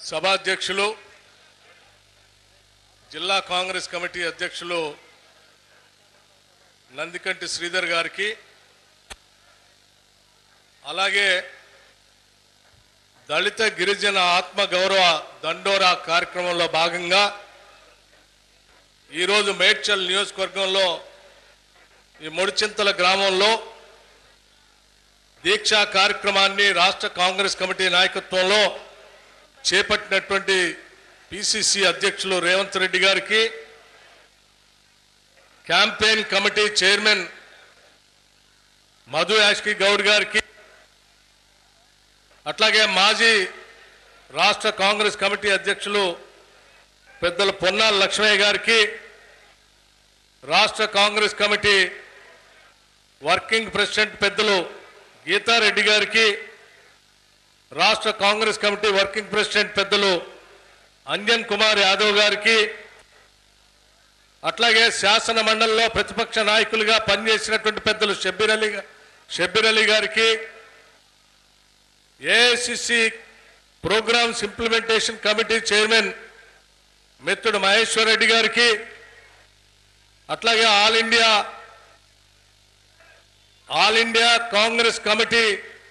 సభాధ్యక్షులు జిల్లా కాంగ్రెస్ కమిటీ అధ్యక్షులు నందికంటి శ్రీధర్ గారికి అలాగే దళిత గిరిజన ఆత్మ గౌరవ దండోరా కార్యక్రమంలో భాగంగా ఈరోజు మేడ్చల్ నియోజకవర్గంలో ఈ ముడిచింతల గ్రామంలో దీక్షా కార్యక్రమాన్ని రాష్ట్ర కాంగ్రెస్ కమిటీ నాయకత్వంలో చేపట్టినటువంటి పిసిసి అధ్యక్షులు రేవంత్ రెడ్డి గారికి campaign committee chairman Madhu Yashki Goud గారికి అట్లాగే మాజీ రాష్ట్ర కాంగ్రెస్ కమిటీ అధ్యక్షులు పెద్దల పొన్నాల లక్ష్మయ్య గారికి రాష్ట్ర కాంగ్రెస్ కమిటీ వర్కింగ్ ప్రెసిడెంట్ పెద్దలు గీతారెడ్డి గారికి రాష్ట్ర కాంగ్రెస్ కమిటీ వర్కింగ్ ప్రెసిడెంట్ పెద్దలు అంజన్ కుమార్ యాదవ్ గారికి అట్లాగే శాసన మండలిలో ప్రతిపక్ష నాయకులుగా పనిచేసినటువంటి పెద్దలు షబ్బీర్ అలీ గా- షబ్బీర్ అలీ గారికి AICC programs implementation committee chairman మిత్రుడు మహేశ్వర్ రెడ్డి గారికి అట్లాగే all India all India Congress committee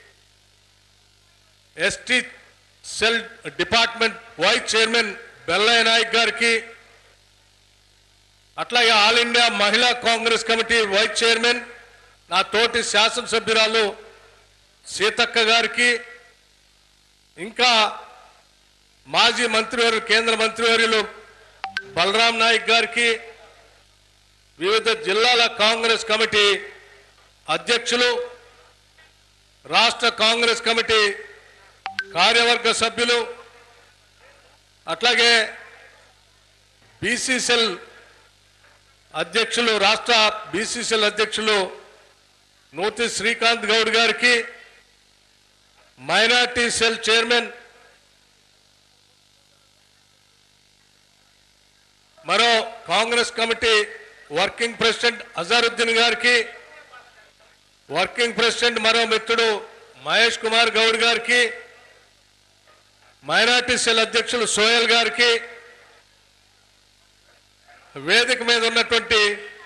ST cell department vice chairman Bellaiah Nayak గారికి అట్లాగే ఆల్ ఇండియా మహిళా కాంగ్రెస్ కమిటీ వైస్ చైర్మన్ నా తోటి శాసనసభ్యురాలు సీతక్క గారికి ఇంకా మాజీ మంత్రివర్యులు కేంద్ర మంత్రివర్యులు బలరాం నాయక్ గారికి వివిధ జిల్లాల కాంగ్రెస్ కమిటీ అధ్యక్షులు రాష్ట్ర కాంగ్రెస్ కమిటీ కార్యవర్గ సభ్యులు అట్లాగే బీసీసీఎల్ అధ్యక్షులు రాష్ట్ర బీసీసీఎల్ అధ్యక్షులు నూతి శ్రీకాంత్ గౌడ్ గారికి మైనార్టీ సెల్ చైర్మన్ మరో Congress committee working president Azharuddin గారికి వర్కింగ్ ప్రెసిడెంట్ మరో మిత్రుడు మహేష్ కుమార్ గౌడ్ గారికి మైనార్టీ సెల్ అధ్యక్షులు సోయల్ గారికి వేదిక మీద ఉన్నటువంటి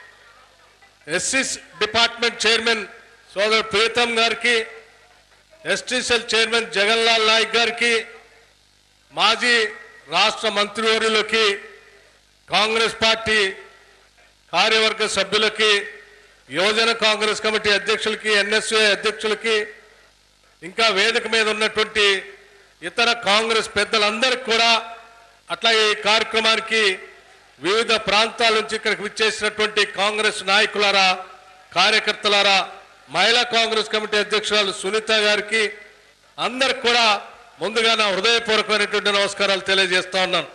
ఎస్సీస్ డిపార్ట్మెంట్ చైర్మన్ సోదరు ప్రీతం గారికి ST cell chairman Jaganlal Nayak గారికి మాజీ రాష్ట్ర మంత్రివర్యులకి కాంగ్రెస్ పార్టీ కార్యవర్గ సభ్యులకి యువజన కాంగ్రెస్ కమిటీ అధ్యక్షులకి ఎన్ఎస్ఏ అధ్యక్షులకి ఇంకా వేదిక మీద ఉన్నటువంటి ఇతర కాంగ్రెస్ పెద్దలందరికీ కూడా అట్లాగే ఈ కార్యక్రమానికి వివిధ ప్రాంతాల నుంచి ఇక్కడికి విచ్చేసినటువంటి కాంగ్రెస్ నాయకులారా కార్యకర్తలారా మహిళా కాంగ్రెస్ కమిటీ అధ్యక్షురాలు సునీత గారికి అందరికి కూడా ముందుగా నా హృదయపూర్వకమైనటువంటి నమస్కారాలు తెలియజేస్తా ఉన్నాను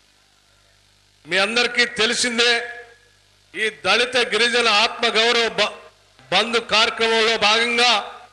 మీ అందరికీ తెలిసిందే ఈ దళిత గిరిజన ఆత్మగౌరవ బ- బంద్ కార్యక్రమంలో భాగంగా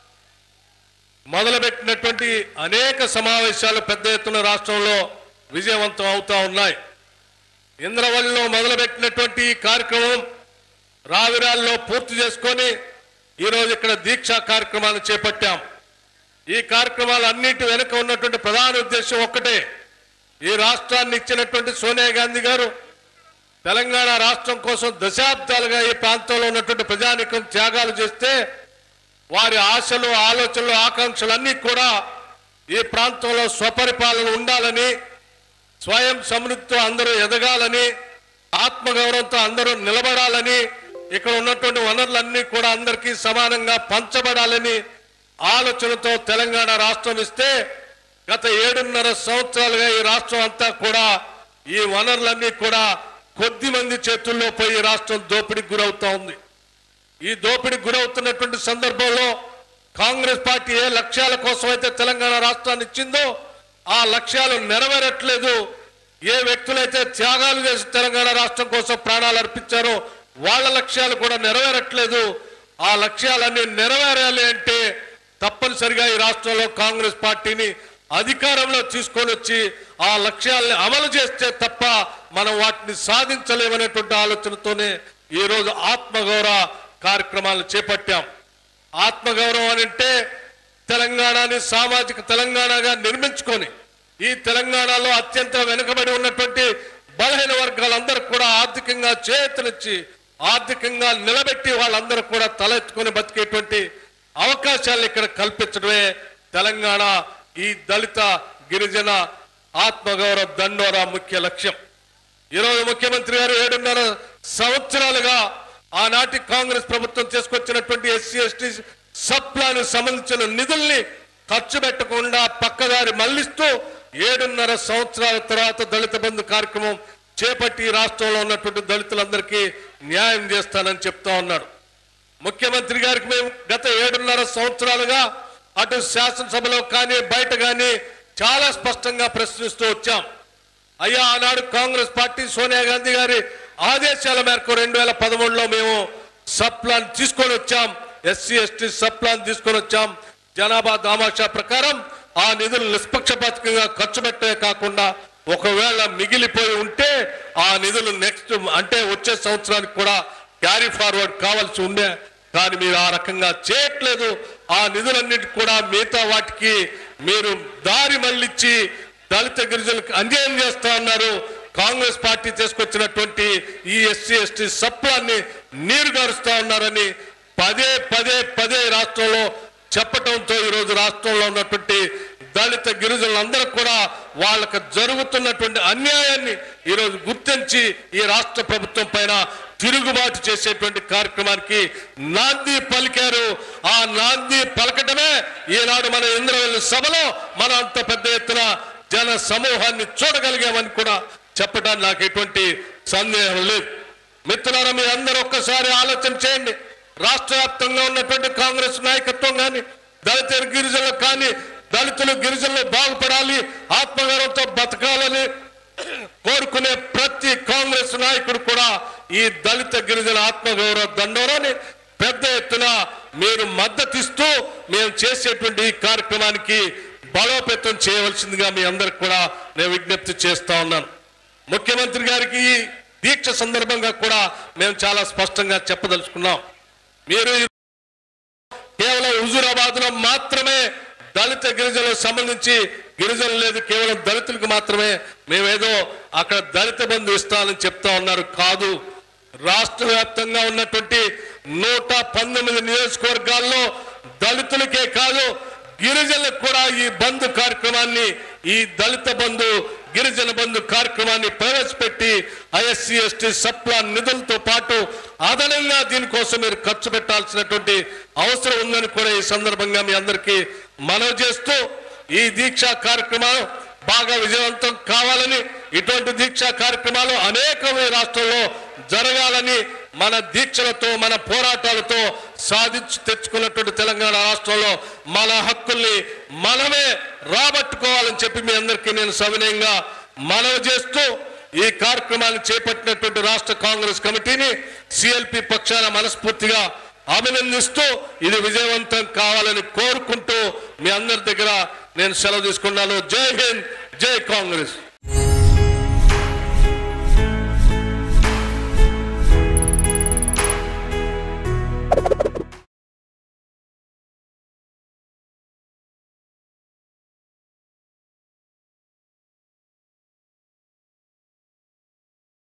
మొదలుపెట్టినటువంటి అనేక సమావేశాలు పెద్ద ఎత్తున రాష్ట్రంలో విజయవంతం అవుతా ఉన్నాయి ఇంద్రవల్లిలో మొదలుపెట్టినటువంటి ఈ కార్యక్రమం రావిరాల్లో పూర్తి చేసుకొని ఈరోజు ఇక్కడ దీక్షా కార్యక్రమాన్ని చేపట్టాం ఈ కార్యక్రమాలన్నింటి వెనుక ఉన్నటువంటి ప్రధాన ఉద్దేశం ఒక్కటే ఈ రాష్ట్రాన్ని ఇచ్చినటువంటి సోనియా గాంధీ గారు తెలంగాణ రాష్ట్రం కోసం దశాబ్దాలుగా ఈ ప్రాంతంలో ఉన్నటువంటి ప్రజానికం త్యాగాలు చేస్తే వారి ఆశలు ఆలోచనలు ఆకాంక్షలు అన్నీ కూడా ఈ ప్రాంతంలో స్వపరిపాలన ఉండాలని స్వయం సమృద్ధితో అందరూ ఎదగాలని ఆత్మగౌరవంతో అందరూ నిలబడాలని ఇక్కడ ఉన్నటువంటి వనరులన్నీ కూడా అందరికీ సమానంగా పంచబడాలని ఆలోచనతో తెలంగాణ రాష్ట్రం ఇస్తే గత ఏడున్నర సంవత్సరాలుగా ఈ రాష్ట్రం అంతా కూడా ఈ వనరులన్నీ కూడా కొద్ది మంది చేతుల్లో పోయి ఈ రాష్ట్రం దోపిడీకి గురవుతా ఉంది ఈ దోపిడీకి గురవుతున్నటువంటి సందర్భంలో కాంగ్రెస్ పార్టీ ఏ లక్ష్యాల కోసం అయితే తెలంగాణ రాష్ట్రాన్ని ఇచ్చిందో ఆ లక్ష్యాలు నెరవేరట్లేదు ఏ వ్యక్తులైతే త్యాగాలు చేసి తెలంగాణ రాష్ట్రం కోసం ప్రాణాలు అర్పించారో వాళ్ళ లక్ష్యాలు కూడా నెరవేరట్లేదు ఆ లక్ష్యాలన్నీ నెరవేరాలి అంటే తప్పనిసరిగా ఈ రాష్ట్రంలో కాంగ్రెస్ పార్టీని అధికారంలో తీసుకొని వచ్చి ఆ లక్ష్యాల్ని అమలు చేస్తే తప్ప మనం వాటిని సాధించలేమనేటువంటి ఆలోచనతోనే ఈ రోజు ఆత్మగౌరవ కార్యక్రమాలు చేపట్టాం ఆత్మగౌరవం అని అంటే తెలంగాణని సామాజిక తెలంగాణగా నిర్మించుకొని ఈ తెలంగాణలో అత్యంత వెనుకబడి ఉన్నటువంటి బలహీన వర్గాలందరూ కూడా ఆర్థికంగా చేతునిచ్చి ఆర్థికంగా నిలబెట్టి వాళ్ళందరూ కూడా తలెత్తుకొని బతికేటువంటి అవకాశాలు ఇక్కడ కల్పించడమే తెలంగాణ ఈ దళిత గిరిజన ఆత్మగౌరవ దండోరా ముఖ్య లక్ష్యం ఈరోజు ముఖ్యమంత్రి గారు ఏడున్నర సంవత్సరాలుగా ఆనాటి కాంగ్రెస్ ప్రభుత్వం తీసుకొచ్చినటువంటి ఎస్సీ ఎస్టీ సబ్ ప్లాన్ సంబంధించిన నిధుల్ని ఖర్చు పెట్టకుండా పక్కదారి మళ్లిస్తూ ఏడున్నర సంవత్సరాల తర్వాత దళిత బంధు కార్యక్రమం చేపట్టి రాష్ట్రంలో ఉన్నటువంటి దళితులందరికీ న్యాయం చేస్తానని చెప్తా ఉన్నాడు ముఖ్యమంత్రి గారికి మేము గత ఏడున్నర సంవత్సరాలుగా అటు శాసనసభలో కానీ బయట కానీ చాలా స్పష్టంగా ప్రశ్నిస్తూ వచ్చాం అయ్యా ఆనాడు కాంగ్రెస్ పార్టీ సోనియా గాంధీ గారి ఆదేశాల మేరకు రెండు వేల పదమూడులో మేము సబ్ ప్లాన్ తీసుకొని వచ్చాం ఎస్సీ ఎస్టీ సబ్ ప్లాన్ తీసుకొని వచ్చాం జనాభా దామాషా ప్రకారం ఆ నిధులు నిష్పక్షపాతంగా ఖర్చు పెట్టే కాకుండా ఒకవేళ మిగిలిపోయి ఉంటే ఆ నిధులు నెక్స్ట్ అంటే వచ్చే సంవత్సరానికి కూడా క్యారీ ఫార్వర్డ్ కావాల్సి ఉండే కానీ మీరు ఆ రకంగా చేయట్లేదు ఆ నిధులన్నిటి కూడా మిగతా వాటికి మీరు దారి మళ్ళించి దళిత గిరిజనులకు అన్యాయం చేస్తా ఉన్నారు కాంగ్రెస్ పార్టీ తీసుకొచ్చినటువంటి ఈ ఎస్సీ ఎస్టీ సప్లాన్ని నీరు గారుస్తా ఉన్నారని పదే పదే పదే రాష్ట్రంలో చెప్పటంతో ఈరోజు రాష్ట్రంలో ఉన్నటువంటి దళిత గిరిజనులందరూ కూడా వాళ్ళకు జరుగుతున్నటువంటి అన్యాయాన్ని ఈరోజు గుర్తించి ఈ రాష్ట్ర ప్రభుత్వం పైన తిరుగుబాటు చేసేటువంటి కార్యక్రమానికి నాంది పలికారు ఆ నాంది పలకటమే ఈనాడు మన ఇంద్రవెల్లి సభలో మన అంత పెద్ద ఎత్తున జన సమూహాన్ని చూడగలిగామని కూడా చెప్పడానికి నాకు ఎటువంటి సందేహం లేదు మిత్రులారా మీరు అందరూ ఒక్కసారి ఆలోచన చేయండి రాష్ట్ర వ్యాప్తంగా ఉన్నటువంటి కాంగ్రెస్ నాయకత్వం కానీ దళిత గిరిజనులకు కానీ దళితులు గిరిజనులు బాగుపడాలి ఆత్మగౌరవంతో బతకాలని కోరుకునే ప్రతి కాంగ్రెస్ నాయకుడు కూడా ఈ దళిత గిరిజన ఆత్మగౌరవ దండోరాన్ని పెద్ద ఎత్తున మీరు మద్దతిస్తూ మేము చేసేటువంటి ఈ కార్యక్రమానికి బలోపేతం చేయవలసిందిగా మీ అందరికి కూడా నేను విజ్ఞప్తి చేస్తా ఉన్నాను ముఖ్యమంత్రి గారికి ఈ దీక్ష సందర్భంగా కూడా మేము చాలా స్పష్టంగా చెప్పదలుచుకున్నాం మీరు ఈ కేవలం హుజూరాబాద్ లో మాత్రమే దళిత గిరిజనులకు సంబంధించి గిరిజనులు లేదు కేవలం దళితులకు మాత్రమే మేమేదో అక్కడ దళిత బంధు ఇస్తామని చెప్తా ఉన్నారు కాదు రాష్ట్ర వ్యాప్తంగా ఉన్నటువంటి నూట పంతొమ్మిది నియోజకవర్గాల్లో దళితులకే కాదు గిరిజనులకు కూడా ఈ బంధు కార్యక్రమాన్ని ఈ దళిత బంధు గిరిజన బంధు కార్యక్రమాన్ని ప్రవేశపెట్టి ఐఎస్సీ ఎస్టీ సప్లాన్ నిధులతో పాటు అదనంగా దీనికోసం మీరు ఖర్చు పెట్టాల్సినటువంటి అవసరం ఉందని కూడా ఈ సందర్భంగా మీ అందరికీ మనవి చేస్తూ ఈ దీక్షా కార్యక్రమాలు బాగా విజయవంతం కావాలని ఇటువంటి దీక్షా కార్యక్రమాలు అనేకం ఈ రాష్ట్రంలో జరగాలని మన దీక్షలతో మన పోరాటాలతో సాధించి తెచ్చుకున్నటువంటి తెలంగాణ రాష్ట్రంలో మన హక్కుల్ని మనమే రాబట్టుకోవాలని చెప్పి మీ అందరికీ నేను సవినయంగా మనవి చేస్తూ ఈ కార్యక్రమాన్ని చేపట్టినటువంటి రాష్ట్ర కాంగ్రెస్ కమిటీని సిఎల్పి పక్షాన మనస్ఫూర్తిగా అభినందిస్తూ ఇది విజయవంతం కావాలని కోరుకుంటూ మీ అందరి దగ్గర నేను సెలవు తీసుకున్నాను జై హింద్ జై కాంగ్రెస్